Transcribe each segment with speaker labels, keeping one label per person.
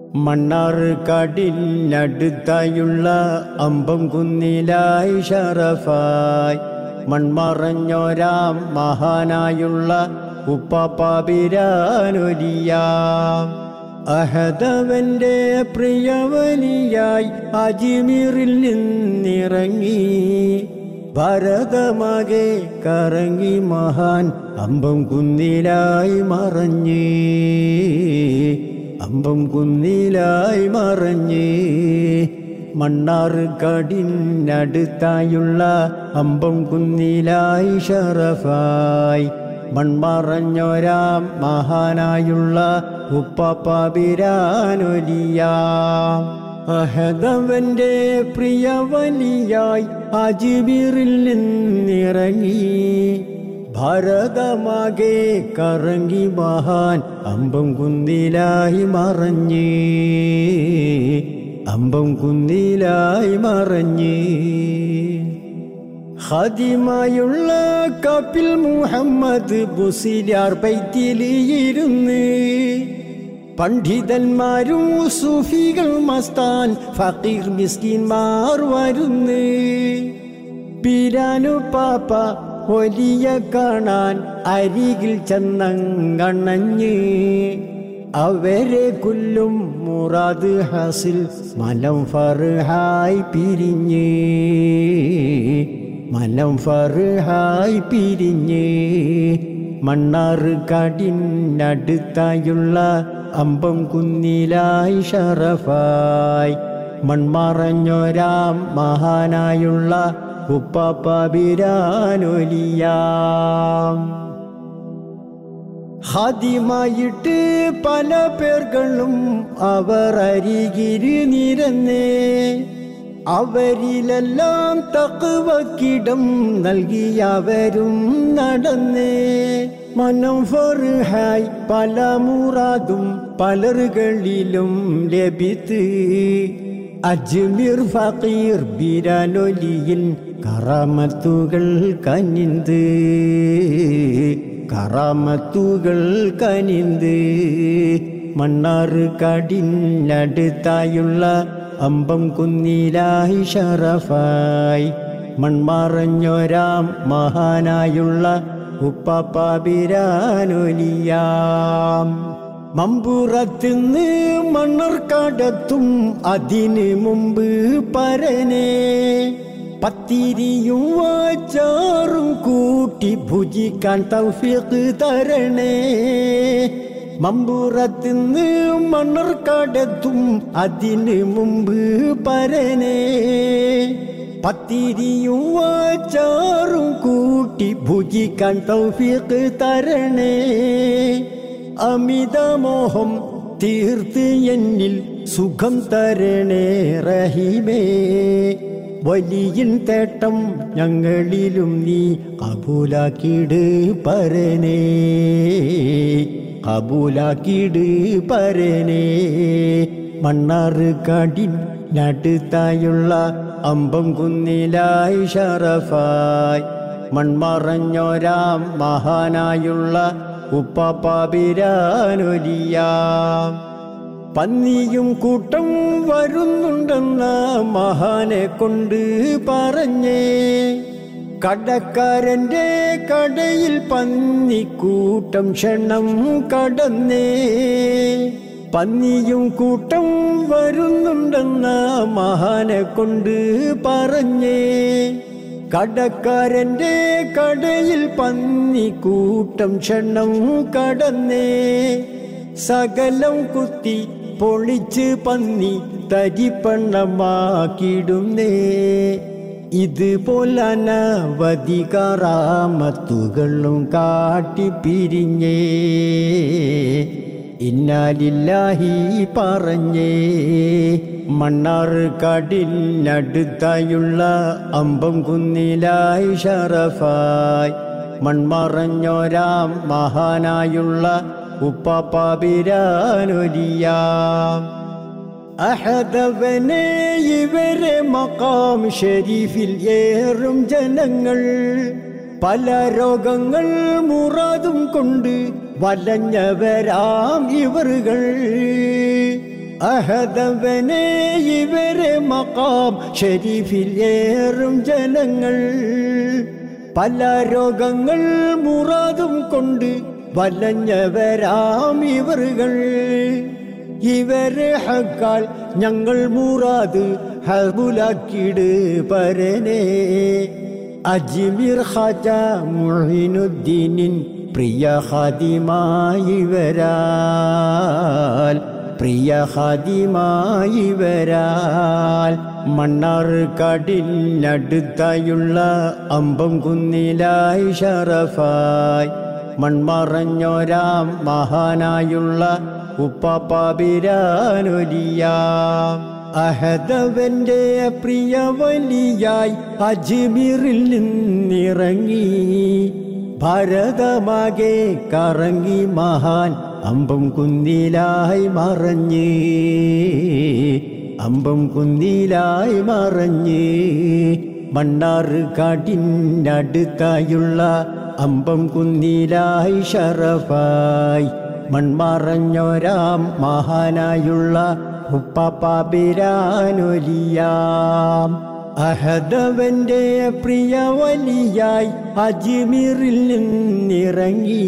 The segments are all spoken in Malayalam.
Speaker 1: മണ്ണാറ് കാടിനടുത്തായുള്ള അമ്പം കുന്നിലായി ഷറഫായി മൺമറഞ്ഞോരാം മഹാനായുള്ള ഉപ്പാപ്പാപിരാനൊരിയാം അഹദവന്റെ പ്രിയവലിയായി അജ്മീറിൽ നിന്നിറങ്ങി ഭരതമാകെ കറങ്ങി മഹാൻ അമ്പം കുന്നിലായി മറഞ്ഞ് അമ്പം കുന്നിലായി മറഞ്ഞ് മണ്ണാറ് കടിനടുത്തായുള്ള അമ്പം കുന്നിലായി ഷറഫായി മൺമറഞ്ഞൊരാം മഹാനായുള്ള ഉപ്പാപ്പാപിരാനൊലിയാം അഹദവന്റെ പ്രിയവലിയായി അജ്മീറിൽ നിന്നിറങ്ങി ഭരതമാകെ കറങ്ങി മഹാൻ അമ്പം കുന്നിലായി മറഞ്ഞ് അമ്പം കുന്നിലായി മറഞ്ഞ് ഹദിമായുള്ള കപിൽ മുഹമ്മദ് ബുസിലാർ പൈത്തിലിയിരുന്ന് പണ്ഡിതന്മാരും സൂഫികൾ മസ്താൻ ഫക്കീർ മിസ്കിന്മാർ വരുന്ന് പിരാനു പാപ്പ ഒലിയ കാണാൻ അരികിൽ ചെന്നങ്ങണഞ്ഞ് അവരെ കൊല്ലും മുറാദ് ഹസിൽ മലം ഫർഹായി പിരിഞ്ഞ് മലം ഫർഹായി പിരിഞ്ഞ് മണ്ണാറ് കാടിനടുത്തായുള്ള അമ്പം കുന്നിലായി ഷറഫായി മൺമറഞ്ഞൊരാം മഹാനായുള്ള ഉപ്പാപ്പാബിരാനൊലിയാം ഹാദ്യമായിട്ട് പല പേർകളും അവർ അരികിരി നിരന്നേ അവരിലെല്ലാം തക്കുവക്കിടം നൽകിയവരും നടന്നേ മനം ഫർഹായി പല മുറാദും പലറുകളിലും ലഭിത്ത് അജ്മീർ ഫക്കീർ ബിരാനൊലിയിൽ കറാമത്തുകൾ കനിന്ത് കറാമത്തുകൾ കനിന്ത് മണ്ണാറ് കടിനടുത്തായുള്ള അമ്പം കുന്നിലായി ഷറഫായി മൺമറഞ്ഞൊരാം മഹാനായുള്ള ഉപ്പാപ്പാബിരാനൊലിയാം മമ്പുറത്തുനിന്ന് മണ്ണർക്കാടത്തും അതിന് മുമ്പ് പരനെ പത്തിരിയും വാച്ചാറും കൂട്ടി ഭുജിക്കാൻ തൗഫീഖ് തരണേ മമ്പുറത്തുനിന്ന് മണ്ണർക്കാടത്തും അതിന് മുമ്പ് പരനെ പത്തിരിയും വാച്ചാറും കൂട്ടി ഭുജിക്കാൻ തൗഫീഖ് തരണേ അമിതമോഹം തീർത്ത് എന്നിൽ സുഖം തരണേ റഹിമേ വലിയൻ തേട്ടം ഞങ്ങളിലും നീ കബൂലാക്കിട് പരനേ കബൂലാക്കിട് പരനേ മണ്ണാറ് കാടിൻ നടുത്തായുള്ള അമ്പം കുന്നിലായി ഷറഫായി മൺമറഞ്ഞൊരാം മഹാനായുള്ള ഉപ്പാപ്പാബിരാനൊലിയാം പന്നിയും കൂട്ടം വരുന്നുണ്ടെന്ന മഹാനെ കൊണ്ട് പറഞ്ഞേ കടക്കാരന്റെ കടയിൽ പന്നിക്കൂട്ടം ക്ഷണം കടന്നേ പന്നിയും കൂട്ടം വരുന്നുണ്ടെന്ന മഹാനെ കൊണ്ട് പറഞ്ഞേ കടക്കാരന്റെ കടയിൽ പന്നിക്കൂട്ടം ക്ഷണം കടന്നേ സകലം കുത്തി പൊളിച്ച് പന്നി തരിപ്പണ്ണമാക്കിടുന്നേ ഇതുപോലനവധി കറാമത്തുകളും കാട്ടിപ്പിരിഞ്ഞേ ഇന്നാലില്ലാഹി പറഞ്ഞേ മണ്ണാറ് കടിനടുത്തായുള്ള അമ്പം കുന്നിലായി ഷറഫായി മൺമറഞ്ഞോരാം മഹാനായുള്ള ഉപ്പാപ്പാബിരാനൊലിയാം അഹദവനെ ഇവരെ മക്കാം ഷരീഫിൽ ഏറും ജനങ്ങൾ പല രോഗങ്ങൾ മുറാതും കൊണ്ട് വലഞ്ഞവരാം ഇവറുകൾ അഹദവനെ ഇവരെ മക്കാം ഷരീഫിൽ ഏറും ജനങ്ങൾ പല രോഗങ്ങൾ മുറാതും കൊണ്ട് വലഞ്ഞവരാം ഇവറുകൾ ഇവരെ ഹക്കാൽ ഞങ്ങൾ മുറാത് ഹബുലാക്കിട് പരനെ അജ്മീർ ഖാജ മുഹിനുദ്ദീനിൻ പ്രിയ ഖാദിമായി വരാൽ പ്രിയ ഖാദിമായി വരാൽ മണ്ണാർക്കാടിനടുത്തായുള്ള അമ്പം കുന്നിലായി ഷറഫായി മൺമറഞ്ഞോരാം മഹാനായുള്ള ഉപ്പാപ്പാബിരാനൊലിയാം അഹദവന്റെ പ്രിയ വലിയായി അജ്മീറിൽ നിന്നിറങ്ങി ഭാരതമാകെ കറങ്ങി മഹാൻ അമ്പം കുന്നിലായി മറഞ്ഞ് അമ്പം കുന്നിലായി മറഞ്ഞ് മണ്ണാറ് കാട്ടിനടുത്തായുള്ള അമ്പം കുന്നിലായി ഷറഫായി മൺമറഞ്ഞോരാം മഹാനായുള്ള ഉപ്പാപ്പാബിരാനൊലിയാം അഹദവന്റെ പ്രിയ വലിയായി അജ്മീറിൽ നിന്നിറങ്ങി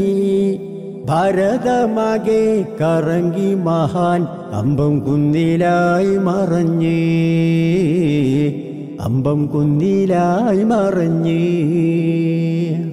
Speaker 1: ഭാരതമാകെ കറങ്ങി മഹാൻ അമ്പം കുന്നിലായി മറഞ്ഞ് അമ്പം കുന്നിലായി മറഞ്ഞ്